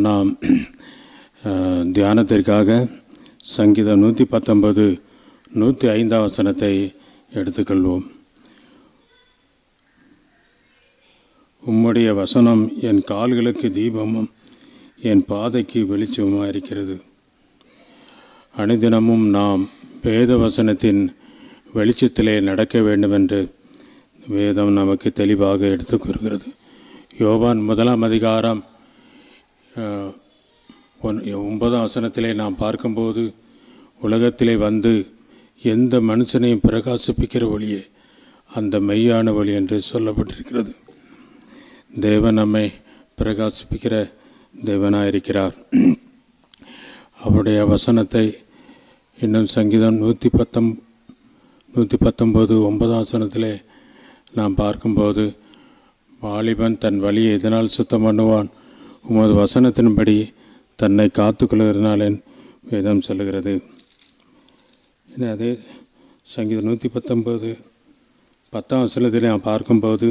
நாம் அஹ், தியானத்திற்காக சங்கீதம் நூற்றி பத்தொன்பது நூற்றி ஐந்தாம் வசனத்தை எடுத்துக்கொள்வோம் உம்முடைய வசனம் என் கால்களுக்கு தீபமும் என் பாதைக்கு வெளிச்சமுமாக இருக்கிறது அனுதினமும் நாம் வேத வசனத்தின் வெளிச்சத்திலே நடக்க வேண்டுமென்று வேதம் நமக்கு தெளிவாக எடுத்துக் கூறுகிறது யோவான் முதலாம் அதிகாரம் அஹ், ஒன்- ஒன்பதாம் வசனத்திலே நாம் பார்க்கும்போது உலகத்திலே வந்து எந்த மனுஷனையும் பிரகாசிப்பிக்கிற ஒளியே அந்த மெய்யான ஒளி என்று சொல்லப்பட்டிருக்கிறது தேவன் நம்மை பிரகாசிப்பிக்கிற தேவனாக இருக்கிறார் அவருடைய வசனத்தை இன்னும் சங்கீதம் நூற்றி பத்தம் நூற்றி பத்தொம்போது ஒன்பதாம் வசனத்திலே நாம் பார்க்கும்போது வாலிபன் தன் வழியை எதனால் சுத்தம் பண்ணுவான் உமது வசனத்தின்படி தன்னை காத்துக்கொள்கிறனாலே வேதம் சொல்லுகிறது இனி அதே சங்கீதம் நூற்றி பத்தொம்போது பத்தாம் வசனத்தில் நாம் பார்க்கும்போது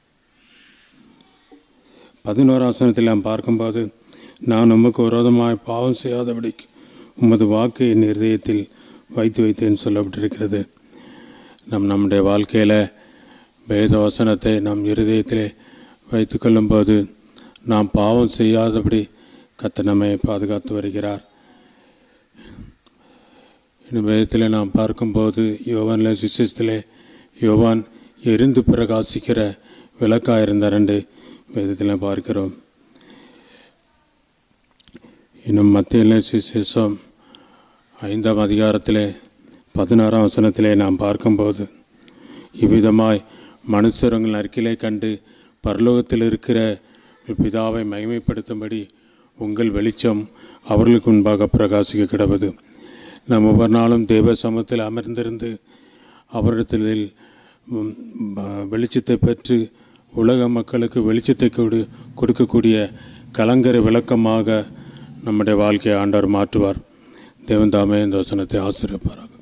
பதினோராம் வசனத்தில் நாம் பார்க்கும்போது நான் உமக்கு விரோதமாய் பாவம் செய்யாதபடிக்கு உமது வாக்கு என் இருதயத்தில் வைத்து வைத்தேன் சொல்லப்பட்டிருக்கிறது நம் நம்முடைய வாழ்க்கையில் வேத வசனத்தை நம் இருதயத்திலே வைத்து கொள்ளும்போது நாம் பாவம் செய்யாதபடி கத்த நம்மை பாதுகாத்து வருகிறார் இன்னும் வேதத்தில் நாம் பார்க்கும்போது யோவான்ல சுவிசேஷத்திலே யோவான் எரிந்து பிரகாசிக்கிற விளக்காக இருந்தார் என்று வேதத்தில் பார்க்கிறோம் இன்னும் மத்திய சுவிசேஷம் ஐந்தாம் அதிகாரத்திலே பதினாறாம் வசனத்திலே நாம் பார்க்கும்போது இவ்விதமாய் மனுஷரங்கள் நற்கிலை கண்டு பரலோகத்தில் இருக்கிற பிதாவை மகிமைப்படுத்தும்படி உங்கள் வெளிச்சம் அவர்களுக்கு முன்பாக பிரகாசிக்க கிடவது நாம் ஒவ்வொரு நாளும் தேவ சமூகத்தில் அமர்ந்திருந்து அவரிடத்தில் ம், ப- வெளிச்சத்தை பெற்று உலக மக்களுக்கு வெளிச்சத்தை கொடு கொடுக்கக்கூடிய கலங்கரை விளக்கமாக நம்முடைய வாழ்க்கையை ஆண்டவர் மாற்றுவார் தேவன் தாமே இந்த வசனத்தை ஆசிரியப்பாராக